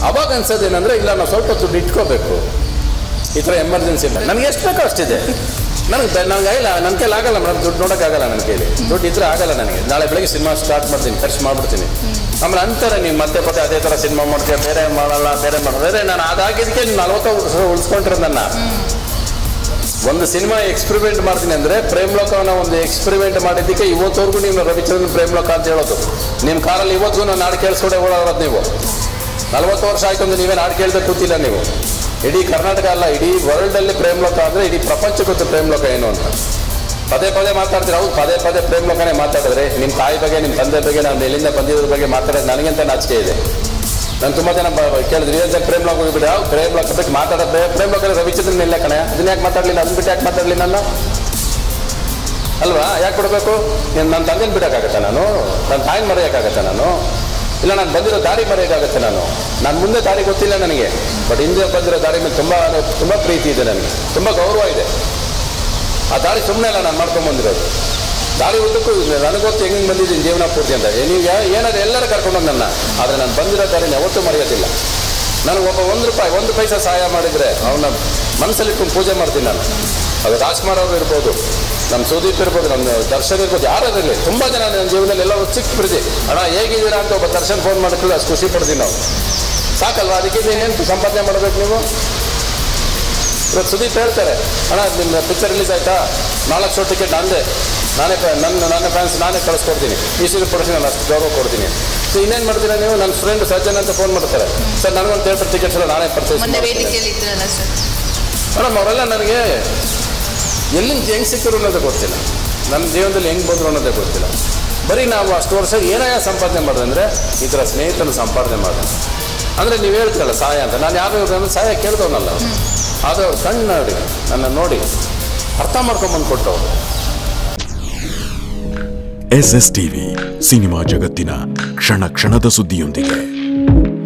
ಅವಾಗ ಅನ್ಸೋದು ಏನಂದ್ರೆ ಇಲ್ಲ ನಾವು ಸ್ವಲ್ಪ ದುಡ್ಡು ಇಟ್ಕೋಬೇಕು ಈ ಥರ ಎಮರ್ಜೆನ್ಸಿ ಇಲ್ಲ ನನಗೆ ಎಷ್ಟು ಬೇಕೋ ಅಷ್ಟಿದೆ ನನಗೆ ನನಗೆ ಆಗಿಲ್ಲ ನನ್ನ ಕೈಲಿ ಆಗಲ್ಲ ಮೇಡಮ್ ದುಡ್ಡು ನೋಡೋಕ್ಕಾಗಲ್ಲ ನನ್ನ ಕೈಲಿ ದುಡ್ಡು ಇದ್ರೆ ಆಗಲ್ಲ ನನಗೆ ನಾಳೆ ಬೆಳಗ್ಗೆ ಸಿನಿಮಾ ಸ್ಟಾರ್ಟ್ ಮಾಡ್ತೀನಿ ಖರ್ಚು ಮಾಡ್ಬಿಡ್ತೀನಿ ಆಮೇಲೆ ಅಂತಾರೆ ನೀವು ಮತ್ತೆ ಮತ್ತೆ ಅದೇ ಥರ ಸಿನಿಮಾ ಮಾಡ್ತೀಯ ಬೇರೆ ಮಾಡಲ್ಲ ಬೇರೆ ಮಾಡಲ್ಲ ಬೇರೆ ನಾನು ಅದಾಗಿದ್ದಕ್ಕೆ ನಲ್ವತ್ತು ವರ್ಷ ಉಳಿಸ್ಕೊಂಡಿರೋದು ನನ್ನ ಒಂದು ಸಿನಿಮಾ ಎಕ್ಸ್ಪೆರಿಮೆಂಟ್ ಮಾಡ್ತೀನಿ ಅಂದ್ರೆ ಪ್ರೇಮ್ ಲೋಕವನ್ನ ಒಂದು ಎಕ್ಸ್ಪೆರಿಮೆಂಟ್ ಮಾಡಿದ್ದಕ್ಕೆ ಇವತ್ತವರೆಗೂ ನೀವು ರವಿಚಂದ್ರನ್ ಪ್ರೇಮ್ ಲೋಕ ಅಂತ ಹೇಳೋದು ನಿಮ್ಮ ಕಾರಲ್ಲಿ ಇವತ್ತಿಗೂ ನಾನು ಹಾಡು ಕೇಳಿಸ್ಕೊಂಡೆ ಓಡಾಡೋದು ನೀವು ನಲ್ವತ್ತು ವರ್ಷ ಆಯ್ತು ಅಂದ್ರೆ ನೀವೇನು ಹಾಡು ಕೇಳ್ದೆ ಕೂತಿಲ್ಲ ನೀವು ಇಡೀ ಕರ್ನಾಟಕ ಅಲ್ಲ ಇಡೀ ವರ್ಲ್ಡ್ ಅಲ್ಲಿ ಪ್ರೇಮ್ ಲೋಕ ಅಂದ್ರೆ ಇಡೀ ಪ್ರಪಂಚ ಗೊತ್ತು ಪ್ರೇಮ್ ಲೋಕ ಏನು ಅಂತ ಪದೇ ಪದೇ ಮಾತಾಡ್ತೀರ ಹೌದು ಪದೇ ಪದೇ ಪ್ರೇಮ್ ಲೋಕನೇ ಮಾತಾಡಿದ್ರೆ ನಿಮ್ಮ ತಾಯಿ ಬಗ್ಗೆ ನಿಮ್ಮ ತಂದೆ ಬಗ್ಗೆ ನಾನು ಎಲ್ಲಿಂದ ಬಂದಿದ್ರ ಬಗ್ಗೆ ಮಾತಾಡೋದು ನನಗೆಂತ ನಾಚಿಕೆ ಇದೆ ನಾನು ತುಂಬ ಜನ ಬ- ಕೇಳಿದ್ರು ಏನು ಜನ ಪ್ರೇಮ್ ಲೋಕ ಹೋಗ್ಬಿಟ್ಟು ಯಾವ ಪ್ರೇಮ್ ಲೋಕ ಬಗ್ಗೆ ಮಾತಾಡೋದು ಪ್ರೇಮ್ ಲೋಕ ರವಿಚಂದ್ರನ್ ಇಲ್ಲ ಕಣೆ ಅದನ್ನ ಯಾಕೆ ಮಾತಾಡಲಿಲ್ಲ ಅದನ್ನ ಬಿಟ್ಟು ಯಾಕೆ ಮಾತಾಡಲಿ ನಾನು ಅಲ್ವಾ ಯಾಕೆ ಬಿಡಬೇಕು ನೀನು ನನ್ನ ತಂದೆನ ಬಿಡೋಕ್ಕಾಗತ್ತೆ ನಾನು ನನ್ನ ತಾಯಿನ ಮರೆಯೋಕ್ಕಾಗತ್ತೆ ನಾನು ಇಲ್ಲ ನಾನು ಬಂದಿರೋ ದಾರಿ ಮರೆಯೋಕ್ಕಾಗತ್ತೆ ನಾನು ನಾನು ಮುಂದೆ ದಾರಿ ಗೊತ್ತಿಲ್ಲ ನನಗೆ ಬಟ್ ಹಿಂದೆ ಬಂದಿರೋ ದಾರಿ ಮೇಲೆ ತುಂಬ ತುಂಬ ಪ್ರೀತಿ ಇದೆ ನನಗೆ ತುಂಬ ಗೌರವ ಇದೆ ಆ ದಾರಿ ಸುಮ್ಮನೆ ಅಲ್ಲ ನಾನು ಮಾಡ್ಕೊಂಡು ಬಂದಿರೋದು ದಾರಿ ಉದ್ದಕ್ಕೂ ನನಗೆ ಗೊತ್ತು ಹೆಂಗೆ ಬಂದಿದ್ದೀನಿ ಜೀವನ ಪೂರ್ತಿ ಅಂತ ನೀವು ಯಾ- ಏನಾದ್ರು ಎಲ್ಲರೂ ಕರ್ಕೊಂಡು ನನ್ನ ಆದರೆ ನಾನು ಬಂದಿರೋ ದಾರಿನ ಯಾವತ್ತೂ ಮರೆಯೋದಿಲ್ಲ ನನಗೆ ಒಬ್ಬ ಒಂದು ರೂಪಾಯಿ ಒಂದು ಪೈಸಾ ಸಹಾಯ ಮಾಡಿದರೆ ಅವನ ಮನಸ್ಸಲ್ಲಿ ಇಟ್ಕೊಂಡು ಪೂಜೆ ಮಾಡ್ತೀನಿ ನಾನು ಅದು ರಾಜ್ಕುಮಾರ್ ಅವರು ಇರ್ಬೋದು ನಮ್ಮ ಸುದೀಪ್ ಇರ್ಬೋದು ನಮ್ಮ ದರ್ಶನ್ ಇರ್ಬೋದು ಯಾರಾದ್ರಲ್ಲಿ ತುಂಬ ಜನ ನನ್ನ ಜೀವನದಲ್ಲಿ ಎಲ್ಲ ಸಿಕ್ಬಿಡ್ತಿ ಅಣ್ಣ ಹೇಗಿದ್ದೀರಾ ಅಂತ ಒಬ್ಬ ದರ್ಶನ್ ಫೋನ್ ಮಾಡಿದ್ರೆ ಅಷ್ಟು ಖುಷಿ ಪಡ್ತೀವಿ ನಾವು ಸಾಕಲ್ವಾ ಅದಕ್ಕೆ ಇನ್ನೇನು ಸಂಪಾದನೆ ಮಾಡಬೇಕು ನೀವು ಇವತ್ತು ಸುದೀಪ್ ಹೇಳ್ತಾರೆ ಅಣ್ಣ ನಿಮ್ಮ ಪಿಕ್ಚರ್ ರಿಲೀಸ್ ಆಯ್ತಾ ನಾಲ್ಕು ಶೋ ಟಿಕೆಟ್ ನಂದೇ ನಾನೇ ಪ- ನನ್ನ ನನ್ನ ಫ್ಯಾನ್ಸ್ ನಾನೇ ಕಳಿಸ್ಕೊಡ್ತೀನಿ ಈ ಸೀರೆ ಕೊಡ್ತೀನಿ ನಾನು ಅಷ್ಟು ಗೌರವ ಕೊಡ್ತೀನಿ ಸೊ ಇನ್ನೇನು ಮಾಡ್ತೀರಾ ನೀವು ನನ್ನ ಫ್ರೆಂಡ್ ಸಜ್ಜನ್ ಅಂತ ಫೋನ್ ಮಾಡ್ತಾರೆ ಸರ್ ನನಗೊಂದು ಥಿಯೇಟರ್ ಟಿಕೆಟ್ಸ್ ಎಲ್ಲ ನಾನೇ ಪರ್ಚೇಸ್ ಮೊನ್ನೆ ವೇದಿಕೆಯಲ್ಲಿ ಇದ್ರಲ್ಲ ಸರ್ ಮೇಡಮ್ ಅವರೆಲ್ಲ ನನಗೆ ಎಲ್ಲಿಂದ ಹೆಂಗೆ ಸಿಕ್ಕರು ಅನ್ನೋದೇ ಗೊತ್ತಿಲ್ಲ ನನ್ನ ಜೀವನದಲ್ಲಿ ಹೆಂಗೆ ಬಂದರು ಅನ್ನೋದೇ ಗೊತ್ತಿಲ್ಲ ಬರೀ ನಾವು ಅಷ್ಟು ವರ್ಷ ಏನಾಯ ಸಂಪಾದನೆ ಮಾಡಿದೆ ಅಂದರೆ ಈ ಥರ ಸ್ನೇಹಿತನ ಸಂಪಾದನೆ ಮಾಡಿದೆ ಅಂದರೆ ನೀವು ಹೇಳ್ತೀರಲ್ಲ ಸಹಾಯ ಅಂತ ನಾನು ಯಾರು ನನ್ನ ಸಹಾಯ ಕೇಳ್ದವನಲ್ಲ ಆದರೆ ಅವ್ರು ಕಣ್ಣು ನೋಡಿ ನನ್ನ ನೋಡಿ ಅರ್ಥ ಮಾಡ್ಕೊಂಬಂದು ಕೊಟ್ಟವ್ರು ಎಸ್ ಎಸ್ ಟಿವಿ ಸಿನಿಮಾ ಜಗತ್ತಿನ ಕ್ಷಣ ಕ್ಷಣದ ಸುದ್ದಿಯೊಂದಿಗೆ